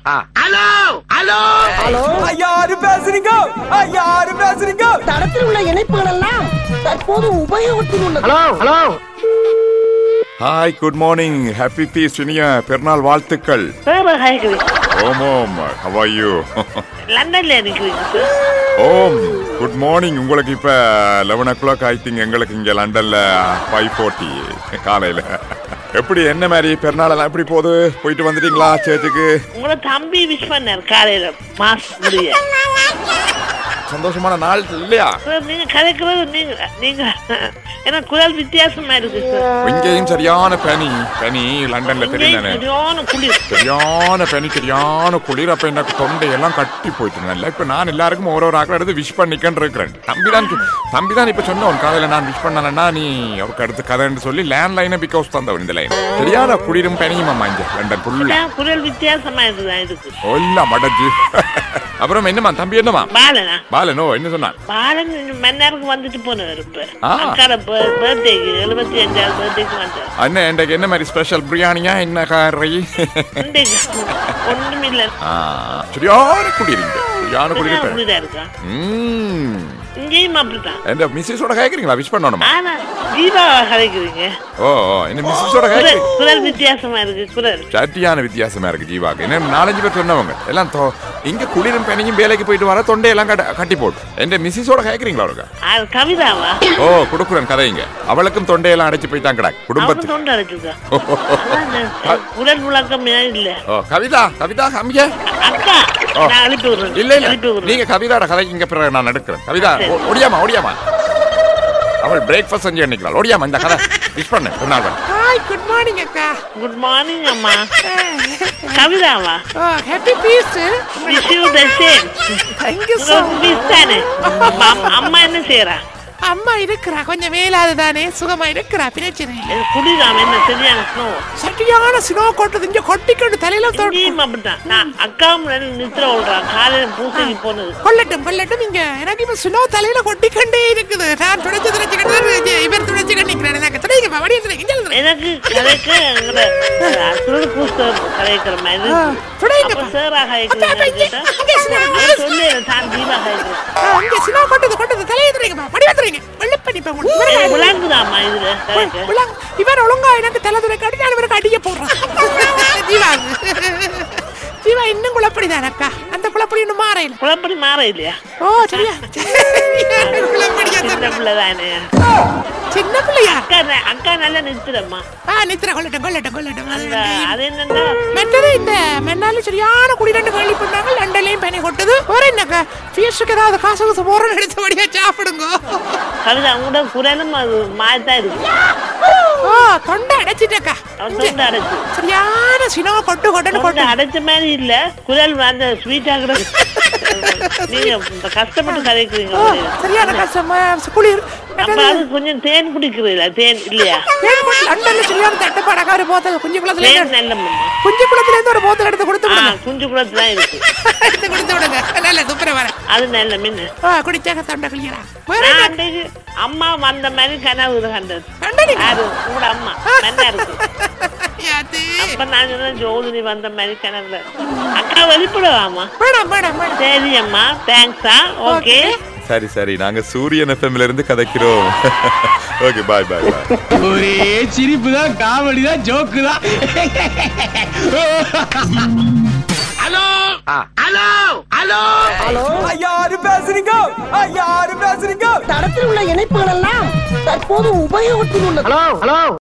Hello hello hello யாரு பேசுறீங்க ஆ, யாரு பேசுறீங்க தடத்தில் உள்ள இணைப்புகள் எல்லாம் தற்போது உபயோகத்தில் உள்ளது hello hello hi good morning happy பீஸ் இனிய பெருநாள் வாழ்த்துக்கள் சார் ஹாய்க்கிறீங்க ஓம் ஓம் how are you லண்டன்ல இருக்கிறீங்க சார் ஓம் குட் மார்னிங் உங்களுக்கு இப்ப லெவன் ஓ கிளாக் ஆயிட்டிங்க எங்களுக்கு இங்க லண்டன்ல ஃபைவ் ஃபோர்ட்டி காலையில எப்படி என்ன மாதிரி பெருநாள் எல்லாம் எப்படி போகுது போயிட்டு வந்துட்டீங்களா சேர்த்துக்கு உங்களை தம்பி விஷ் பண்ணார் காலையில மாஸ் முடிய சந்தோஷமான நாள் இல்லையா சார் நீங்க கதைக்கிறது நீங்க நீங்க ஏன்னா குரல் வித்தியாசமா இருக்கு சார் இங்கேயும் சரியான பனி பனி லண்டன்ல இங்கேயும் தெரியல சரியான குளிர் சரியான பனி சரியான குளிர் அப்ப எனக்கு தொண்டையெல்லாம் கட்டி போயிட்டு நல்லா இப்ப நான் எல்லாருக்கும் ஒரு ஒரு ஆக்கள் எடுத்து விஷ் பண்ணிக்கன்னு இருக்கிறேன் தம்பி தான் தம்பி தான் இப்ப சொன்ன உன் காலையில நான் விஷ் பண்ணனா நீ அவருக்கு அடுத்து கதைன்னு சொல்லி லேண்ட் லைனை பிகாஸ் தந்தவன் இந்த லைன் சரியான குளிரும் பனியும் அம்மா இங்க லண்டன் ஃபுல்லா அதான் குரல் வித்தியாசமா இருக்குதான் இருக்கு எல்லாம் மடஜி அப்புறம் என்னம்மா தம்பி என்னம்மா பாலனா பாலனோ என்ன சொன்னான் பாலன் மன்னாருக்கு வந்துட்டு போனவர் இப்ப ஆ. அக்காட பர்த்டேக்கு எழுபத்தி அஞ்சாவது பர்த்டேக்கு வந்தார் அண்ணன் இன்றைக்கு என்ன மாதிரி ஸ்பெஷல் பிரியாணியா என்ன கறி இன்றைக்கு ஒண்ணுமில்ல சரியான குளிருங்க சரியான குளிர் சரியான குளிரா இருக்கா ம் இங்கேயும் அப்படித்தான் எந்த மிஸ்ஸஸோட கேட்குறீங்களா விஷ் பண்ணணுமா ஆனா தீபாவளி கதைக்கிறீங்க ஓ ஓ, என்ன மிஸ்ஸஸோட குரல் கேட்குறீங்க குரல் வித்தியாசமா இருக்கு குரல் சட்டியான வித்தியாசமா இருக்கு ஜீவாக்கு என்ன நாலஞ்சு பேர் சொன்னவங்க எல்லாம் தொ- இங்க குளிரும் பனியும் வேலைக்கு போயிட்டு வர தொண்டையெல்லாம் கட்ட- கட்டி போட்டு எந்த மிஸ்ஸஸோட கேட்குறீங்களா அவருக்கு அது கவிதாவா ஓ குடுக்குறேன் கதைங்க அவளுக்கும் தொண்டையெல்லாம் அடைச்சு போயிட்டான் கிடக்கு அவனும் குடும்பத்துக்கு தொண்டை அடைச்சிருக்கா அதான் உடல் முழக்கம் இல்ல ஓ கவிதா கவிதா காமிக்க அக்கா ஓ. நான் அனுப்பி விடுறேன் இல்ல இல்ல அனுப்பி விடுறேன் நீங்க கவிதாட கதைக்கு இங்க பிறகு நான் எடுக்கிறேன் கவிதா ஓ- ஓடியாமா ஓடியாமா அவள் பிரேக்ஃபாஸ்ட் செஞ்சு எண்ணிக்கலாம் ஓடியாமா இந்த கதை விஷ் பண்ணு ஒரு நாள் பண்ணு. ஹாய் குட் மார்னிங் அக்கா குட் மார்னிங் அம்மா கவிதாவா ஓ ஹாப்பி பீஸ் wish you the same thank you so உங்களுக்கு மிஸ் தானே அம்மா- அம்மா என்ன செய்யறா அம்மா இருக்கிறா கொஞ்சம் வேலாது தானே சுகமா இருக்கிறா பிரச்சனை இல்லை குடிதாம என்ன சரியான ஸ்னோ சரியான சினோ கொட்டது இங்க கொட்டிக்கொண்டு தலையில தொட்டு இங்கேயும் அப்படித்தான் நான் அக்காவும் ரெண்டு நித்திர விடுறான் காலையில பூசைக்கு போனது கொள்ளட்டும் கொள்ளட்டும் இங்க எனக்கு இப்ப சுனோ தலையில கொட்டிக்கொண்டே இருக்குது நான் துடைச்சு துடைச்சுக்கிட்டு இவர் துடைச்சுக்கிட்டு நிக்கிறேன் எனக்கு துடைங்க வடிய துடைங்க எனக்கு கதைக்க எங்கட சுருள் பூஸ்தர் கதைக்கிற மாதிரி ஆ, சொல்லுங்க. அப்ப சேரா அப்ப, அப்ப கதைக்கிறேன் இங்க, கேட்டா அங்க சின்ன- நான் சொல்லேன் தான் தீபா கதைக்கிறேன் இங்க சினோ கொட்டது கொட்டது தலையை துடைங்கப்பா வடிவ துடைங்க வெள்ளப்பண்ணி விளாண்டுதாம்மா இதுல கதைக்க இவர் ஒழுங்கா எனக்கு தலை துடைக்காட்டி நான் இவருக்கு அடிக்க போடுறேன் ஜீவா ஜீவா இன்னும் குழப்படிதான் அக்கா அந்த குழப்படி இன்னும் மாறையில குழப்படி மாற இல்லையா ஓ சரியா குழப்படியா சின்ன பிள்ளைதானே சின்ன பிள்ளையா அக்கா ந- அக்கா நல்லா நிறுத்துறம்மா ஆ நித்திர கொள்ளட்டும் கொள்ளட்டும் கொள்ளட்டும் அது அந்த வந்து- அது என்னன்னா மற்றது இந்த மென்னால சரியான குடி ரெண்டு கேள்வி பண்ணாங்க லண்டன்லயும் பனி கொட்டுது ஒரு என்னக்கா ஃபீஸுக்கு ஏதாவது காசு காசு போறோம்னு எடுத்தபடியா சாப்பிடுங்க கவிதா உங்களோட குரலும் அது மாதிரிதான் இருக்கு ஓ தொண்டை அடைச்சிட்டக்கா அவன் தொண்டை அடைச்சு சரியான சினோ கொட்டு கொட்டுன்னு தொண்டை கொட்டு அடைச்ச மாதிரி இல்ல குரல் அந்த ஸ்வீட்டா கூட நீங்க இந்த கஷ்டப்பட்டு கதைக்கிறீங்க ஓ, சரியான கஷ்டமா குளிர் அப்ப அது கொஞ்சம் தேன் குடிக்கிறீங்களா தேன் இல்லையா லண்டன்ல சரியான தட்டுப்பாடாக ஒரு போத்தல் குஞ்சு குளத்துல தேன் இருந்து நல்ல குஞ்சு குளத்துல இருந்து ஒரு போத்தல் எடுத்து கொடுத்து ஆ விடுங்க குஞ்சு குளத்துல தான் இருக்கு எடுத்து கொடுத்து விடுங்க நல்ல சூப்பரா வர அது நல்ல மின்னு ஓ குடிச்சாக்க தொண்டை கிளியரா வேற நான் என்ன? அன்றைக்கு அம்மா வந்த மாதிரி கனவு கண்டது கண்டனீங்க? யாரு உங்களோட அம்மா நல்லா இருக்கு யாத்து? அப்ப நான் சொன்னேன் ஜோதினி வந்த மாதிரி கனவுல அக்கா வெளிப்படவாமா வேணாம் வேணாம் வேணாம் சரி அம்மா தேங்க்ஸா ஓகே சரி சரி நாங்க சூரியன் எஃப்எம்ல இருந்து கதைக்கிறோம் ஓகே பாய் பாய் பாய் ஒரே சிரிப்பு தான் காமெடி தான் ஜோக்கு தான் ஹலோ ஹலோ ஹலோ ஹலோ ஆ, யாரு பேசுறீங்க ஆ, யாரு பேசுறீங்க தடத்தில் உள்ள இணைப்புகள் எல்லாம் தற்போது உபயோகத்தில் உள்ளது ஹலோ ஹலோ